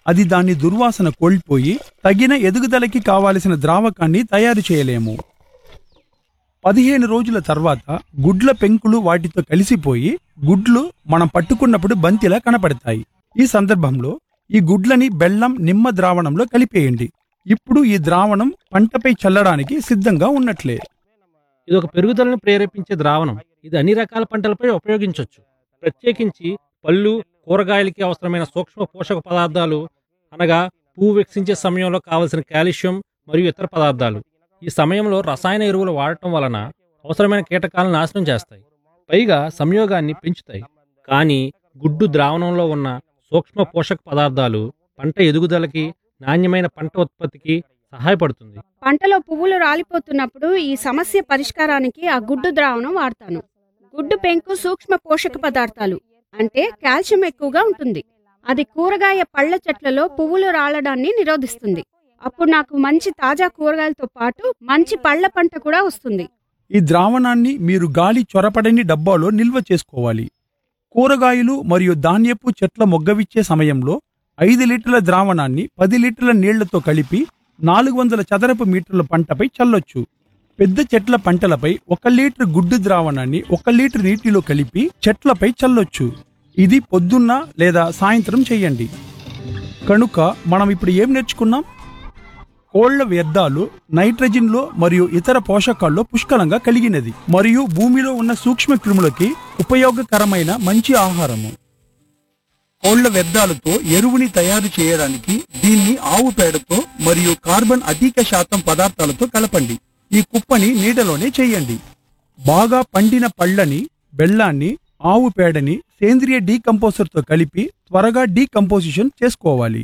అది దాని దుర్వాసన కోల్పోయి తగిన ఎదుగుదలకి కావాల్సిన ద్రావకాన్ని తయారు చేయలేము పదిహేను రోజుల తర్వాత గుడ్ల పెంకులు వాటితో కలిసిపోయి గుడ్లు మనం పట్టుకున్నప్పుడు బంతిలా కనపడతాయి ఈ సందర్భంలో ఈ గుడ్లని బెల్లం నిమ్మ ద్రావణంలో కలిపేయండి ఇప్పుడు ఈ ద్రావణం పంటపై చల్లడానికి సిద్ధంగా ఉన్నట్లే ఇది ఒక పెరుగుదలను ప్రేరేపించే ద్రావణం ఇది అన్ని రకాల పంటలపై ఉపయోగించవచ్చు ప్రత్యేకించి పళ్ళు కూరగాయలకి అవసరమైన సూక్ష్మ పోషక పదార్థాలు అనగా పువ్వు వికసించే సమయంలో కావలసిన కాల్షియం మరియు ఇతర పదార్థాలు ఈ సమయంలో రసాయన ఎరువులు వాడటం వలన అవసరమైన కీటకాలను నాశనం చేస్తాయి పైగా సంయోగాన్ని పెంచుతాయి కానీ గుడ్డు ద్రావణంలో ఉన్న సూక్ష్మ పోషక పదార్థాలు పంట ఎదుగుదలకి నాణ్యమైన పంట ఉత్పత్తికి సహాయపడుతుంది పంటలో పువ్వులు రాలిపోతున్నప్పుడు ఈ సమస్య పరిష్కారానికి ఆ గుడ్డు ద్రావణం వాడతాను గుడ్డు పెంకు సూక్ష్మ పోషక పదార్థాలు అంటే కాల్షియం ఎక్కువగా ఉంటుంది అది కూరగాయ పళ్ళ చెట్లలో పువ్వులు రాలడాన్ని నిరోధిస్తుంది అప్పుడు నాకు మంచి తాజా కూరగాయలతో పాటు మంచి పళ్ళ పంట కూడా వస్తుంది ఈ ద్రావణాన్ని మీరు గాలి చొరపడని డబ్బాలో నిల్వ చేసుకోవాలి కూరగాయలు మరియు ధాన్యపు చెట్ల మొగ్గవిచ్చే సమయంలో ఐదు లీటర్ల ద్రావణాన్ని పది లీటర్ల నీళ్లతో కలిపి నాలుగు వందల చదరపు మీటర్ల పంటపై చల్లొచ్చు పెద్ద చెట్ల పంటలపై ఒక లీటర్ గుడ్డు ద్రావణాన్ని ఒక లీటర్ నీటిలో కలిపి చెట్లపై చల్లొచ్చు ఇది పొద్దున్న లేదా సాయంత్రం చేయండి కనుక మనం ఇప్పుడు ఏం నేర్చుకున్నాం కోళ్ల వ్యర్థాలు నైట్రజన్లో మరియు ఇతర పోషకాల్లో పుష్కలంగా కలిగినది మరియు భూమిలో ఉన్న సూక్ష్మ క్రిములకి ఉపయోగకరమైన మంచి ఆహారము కోళ్ల వ్యర్థాలతో ఎరువుని తయారు చేయడానికి దీన్ని ఆవు పేడతో మరియు కార్బన్ అధిక శాతం పదార్థాలతో కలపండి ఈ కుప్పని నీడలోనే చేయండి బాగా పండిన పళ్ళని బెల్లాన్ని ఆవు పేడని సేంద్రియ డీకంపోజర్తో కలిపి త్వరగా డీకంపోజిషన్ చేసుకోవాలి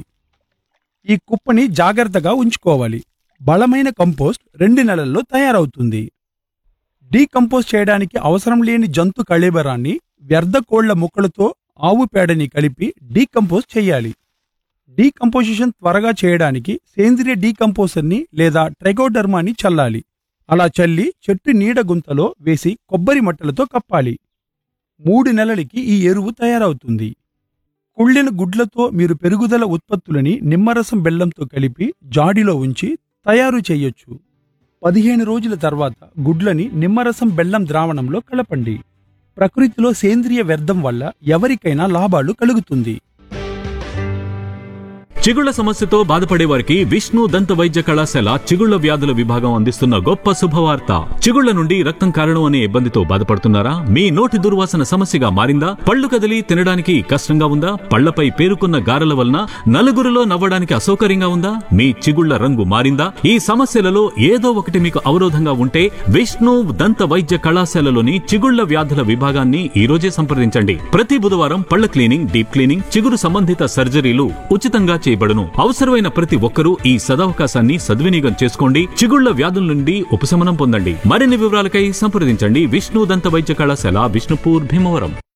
ఈ కుప్పని జాగ్రత్తగా ఉంచుకోవాలి బలమైన కంపోస్ట్ రెండు నెలల్లో తయారవుతుంది డీకంపోజ్ చేయడానికి అవసరం లేని జంతు కళేబరాన్ని వ్యర్థ కోళ్ల ముక్కలతో ఆవు పేడని కలిపి డీకంపోజ్ చేయాలి డీకంపోజిషన్ త్వరగా చేయడానికి సేంద్రియ డీకంపోజర్ని లేదా ట్రెగోడర్మాని చల్లాలి అలా చల్లి చెట్టు నీడ గుంతలో వేసి కొబ్బరి మట్టలతో కప్పాలి మూడు నెలలకి ఈ ఎరువు తయారవుతుంది కుళ్ళిన గుడ్లతో మీరు పెరుగుదల ఉత్పత్తులని నిమ్మరసం బెల్లంతో కలిపి జాడిలో ఉంచి తయారు చేయొచ్చు పదిహేను రోజుల తర్వాత గుడ్లని నిమ్మరసం బెల్లం ద్రావణంలో కలపండి ప్రకృతిలో సేంద్రియ వ్యర్థం వల్ల ఎవరికైనా లాభాలు కలుగుతుంది చిగుళ్ల సమస్యతో బాధపడే వారికి విష్ణు దంత వైద్య కళాశాల చిగుళ్ల వ్యాధుల విభాగం అందిస్తున్న గొప్ప శుభవార్త చిగుళ్ల నుండి రక్తం కారణం అనే ఇబ్బందితో బాధపడుతున్నారా మీ నోటి దుర్వాసన సమస్యగా మారిందా పళ్ళు కదిలి తినడానికి కష్టంగా ఉందా పళ్లపై పేరుకున్న గారెల వలన నలుగురిలో నవ్వడానికి అసౌకర్యంగా ఉందా మీ చిగుళ్ల రంగు మారిందా ఈ సమస్యలలో ఏదో ఒకటి మీకు అవరోధంగా ఉంటే విష్ణు దంత వైద్య కళాశాలలోని చిగుళ్ల వ్యాధుల విభాగాన్ని ఈ రోజే సంప్రదించండి ప్రతి బుధవారం పళ్ల క్లీనింగ్ డీప్ క్లీనింగ్ చిగురు సంబంధిత సర్జరీలు ఉచితంగా చేయబడును అవసరమైన ప్రతి ఒక్కరూ ఈ సదవకాశాన్ని సద్వినియోగం చేసుకోండి చిగుళ్ల వ్యాధుల నుండి ఉపశమనం పొందండి మరిన్ని వివరాలకై సంప్రదించండి విష్ణు దంత వైద్య కళాశాల విష్ణుపూర్ భీమవరం